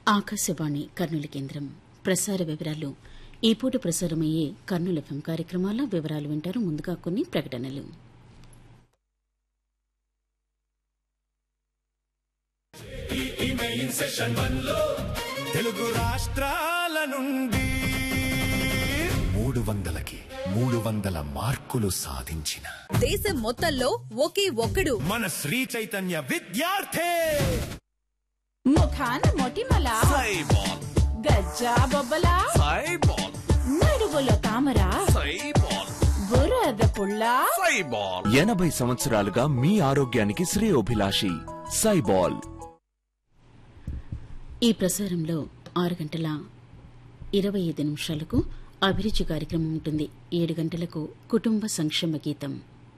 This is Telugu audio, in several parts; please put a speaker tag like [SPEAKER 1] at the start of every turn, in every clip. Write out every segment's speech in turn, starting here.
[SPEAKER 1] ఆకాశవాణి కర్నూలు కేంద్రం ప్రసార వివరాలు ఈ పూట ప్రసారమయ్యే కర్నూలు ఎఫ్ఎం కార్యక్రమాల వివరాలు వింటారు ముందుగా కొన్ని ప్రకటనలు
[SPEAKER 2] తెలుగు రాష్ట్రాల నుండి మూడు వందలకి మూడు వందల మార్కులు సాధించిన
[SPEAKER 3] దేశం మొత్తంలో ఒకే ఒక్కడు
[SPEAKER 2] మన శ్రీ చైతన్య విద్యార్థి
[SPEAKER 4] ముఖాన మొటిమల
[SPEAKER 2] సైబాల్
[SPEAKER 4] గజ్జా బొబ్బల
[SPEAKER 2] సైబాల్
[SPEAKER 4] నడువులో తామర
[SPEAKER 2] సైబాల్
[SPEAKER 4] బురద పుల్ల
[SPEAKER 2] సైబాల్
[SPEAKER 5] ఎనభై సంవత్సరాలుగా మీ ఆరోగ్యానికి శ్రేయోభిలాషి సైబాల్
[SPEAKER 1] ఈ ప్రసారంలో ఆరు గంటల ఇరవై ఐదు నిమిషాలకు అభిరుచి కార్యక్రమం ఉంటుంది ఏడు గంటలకు కుటుంబ సంక్షేమ గీతం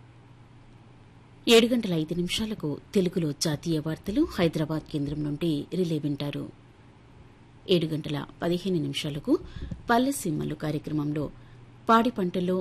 [SPEAKER 1] ఏడు గంటల ఐదు నిమిషాలకు తెలుగులో జాతీయ వార్తలు హైదరాబాద్ కేంద్రం నుండి రిలే వింటారు ఏడు గంటల పదిహేను నిమిషాలకు పల్లెసీమలు కార్యక్రమంలో పాడి పంటల్లో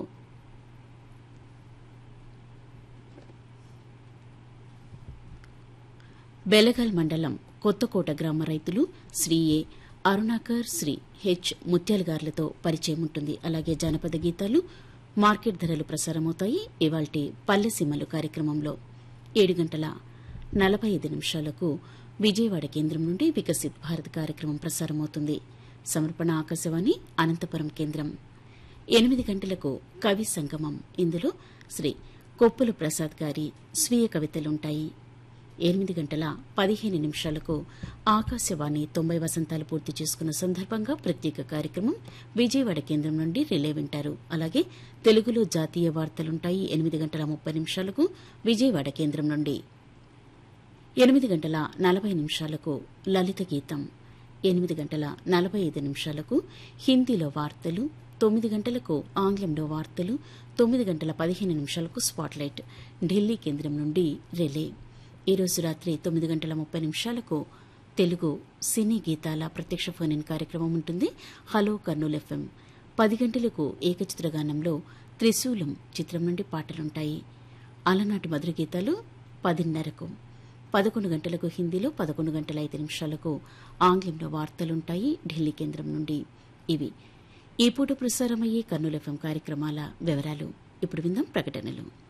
[SPEAKER 1] బెలగల్ మండలం కొత్తకోట గ్రామ రైతులు శ్రీ ఏ అరుణాకర్ శ్రీ హెచ్ ముత్యాలగార్లతో పరిచయం ఉంటుంది అలాగే జానపద గీతాలు మార్కెట్ ధరలు ప్రసారమవుతాయి ఇవాల్టి పల్లెసీమలు కార్యక్రమంలో ఏడు గంటల నలభై ఐదు నిమిషాలకు విజయవాడ కేంద్రం నుండి వికసిత్ భారత్ కార్యక్రమం ప్రసారమవుతుంది సమర్పణ ఆకాశవాణి అనంతపురం కేంద్రం ఎనిమిది గంటలకు కవి సంగమం ఇందులో శ్రీ కొప్పుల ప్రసాద్ గారి స్వీయ కవితలుంటాయి ఎనిమిది గంటల పదిహేను నిమిషాలకు ఆకాశవాణి తొంభై వసంతాలు పూర్తి చేసుకున్న సందర్భంగా ప్రత్యేక కార్యక్రమం విజయవాడ కేంద్రం నుండి రిలే వింటారు అలాగే తెలుగులో జాతీయ వార్తలుంటాయి ఎనిమిది గంటల ముప్పై నిమిషాలకు విజయవాడ కేంద్రం నుండి ఎనిమిది గంటల నలభై నిమిషాలకు లలిత గీతం ఎనిమిది గంటల నలభై ఐదు నిమిషాలకు హిందీలో వార్తలు తొమ్మిది గంటలకు ఆంగ్లంలో వార్తలు తొమ్మిది గంటల పదిహేను నిమిషాలకు స్పాట్లైట్ ఢిల్లీ కేంద్రం నుండి రిలే ఈరోజు రాత్రి తొమ్మిది గంటల ముప్పై నిమిషాలకు తెలుగు సినీ గీతాల ప్రత్యక్ష ఫోన్ ఇన్ కార్యక్రమం ఉంటుంది హలో కర్నూలు ఎఫ్ఎం పది గంటలకు ఏకచిత్రగానంలో త్రిశూలం చిత్రం నుండి పాటలుంటాయి అలనాటి మధుర గీతాలు పదిన్నరకు పదకొండు గంటలకు హిందీలో పదకొండు గంటల ఐదు నిమిషాలకు ఆంగ్లంలో వార్తలుంటాయి ఢిల్లీ కేంద్రం నుండి ఇవి ఈ పూట ప్రసారమయ్యే కర్నూలు ఎఫ్ఎం కార్యక్రమాల వివరాలు ఇప్పుడు విందాం ప్రకటనలు